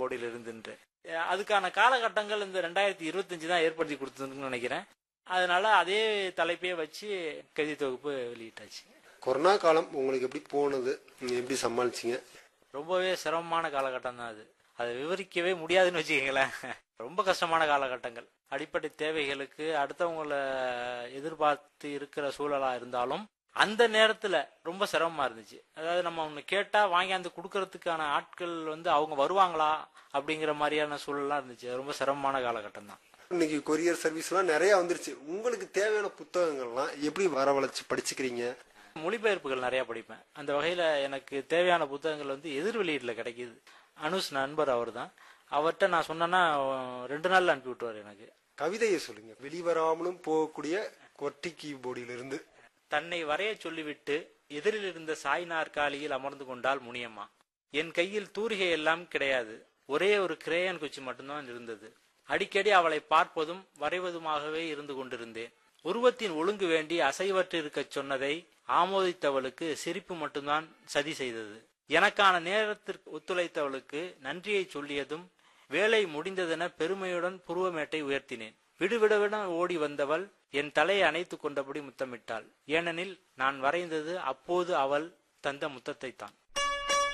போர்டில் இருந்துன்று அஹ் அதுக்கான காலகட்டங்கள் இந்த ரெண்டாயிரத்தி இருபத்தஞ்சு தான் ஏற்படுத்தி கொடுத்ததுன்னு நினைக்கிறேன் அதனால அதே தலைப்பையே வச்சு கவிதை தொகுப்பு வெளியிட்டாச்சு கொரோனா காலம் உங்களுக்கு எப்படி போனது நீங்க எப்படி சமாளிச்சீங்க ரொம்பவே சிரமமான காலகட்டம் தான் அது அதை விவரிக்கவே முடியாதுன்னு வச்சுக்கோங்களேன் ரொம்ப கஷ்டமான காலகட்டங்கள் அடிப்படை தேவைகளுக்கு அடுத்தவங்கள எதிர்பார்த்து இருக்கிற சூழலா இருந்தாலும் அந்த நேரத்துல ரொம்ப சிரமமா இருந்துச்சு அதாவது நம்ம ஒண்ணு கேட்டா வாங்கியாந்து கொடுக்கறதுக்கான ஆட்கள் வந்து அவங்க வருவாங்களா அப்படிங்கிற மாதிரியான சூழல்லாம் இருந்துச்சு அது ரொம்ப சிரமமான காலகட்டம் தான் இன்னைக்கு கொரியர் சர்வீஸ்லாம் நிறைய வந்துருச்சு உங்களுக்கு தேவையான புத்தகங்கள்லாம் எப்படி வரவழைச்சு படிச்சுக்கிறீங்க மொழிபெயர்ப்புகள் நிறைய படிப்பேன் அந்த வகையில எனக்கு தேவையான புத்தகங்கள் வந்து எதிர் வெளியீட்டுல கிடைக்குது அனுஷ் நண்பர் அவர் தான் அவர்கிட்ட நான் சொன்னேன்னா ரெண்டு நாள்ல அனுப்பி விட்டுவார் எனக்கு கவிதையை சொல்லுங்க வெளிவராமலும் போகக்கூடிய கொட்டி கீபோர்டில இருந்து தன்னை வரையச் சொல்லிவிட்டு எதிரில் இருந்த சாய் நாற்காலியில் அமர்ந்து கொண்டாள் முனியம்மா என் கையில் தூரிகை எல்லாம் கிடையாது ஒரே ஒரு கிரேயன் குச்சி மட்டும்தான் இருந்தது அடிக்கடி அவளை பார்ப்பதும் வரைவதுமாகவே இருந்து கொண்டிருந்தேன் உருவத்தின் ஒழுங்கு வேண்டி அசைவற்று இருக்கச் சொன்னதை ஆமோதித்தவளுக்கு சிரிப்பு மட்டும்தான் சதி செய்தது எனக்கான நேரத்திற்கு ஒத்துழைத்தவளுக்கு நன்றியை சொல்லியதும் வேலை முடிந்ததென பெருமையுடன் புருவமேட்டை உயர்த்தினேன் விடுவிடவிட ஓடி வந்தவள் என் தலையை அணைத்துக் கொண்டபடி முத்தமிட்டாள் ஏனெனில் நான் வரைந்தது அப்போது அவள் தந்த முத்தத்தை தான்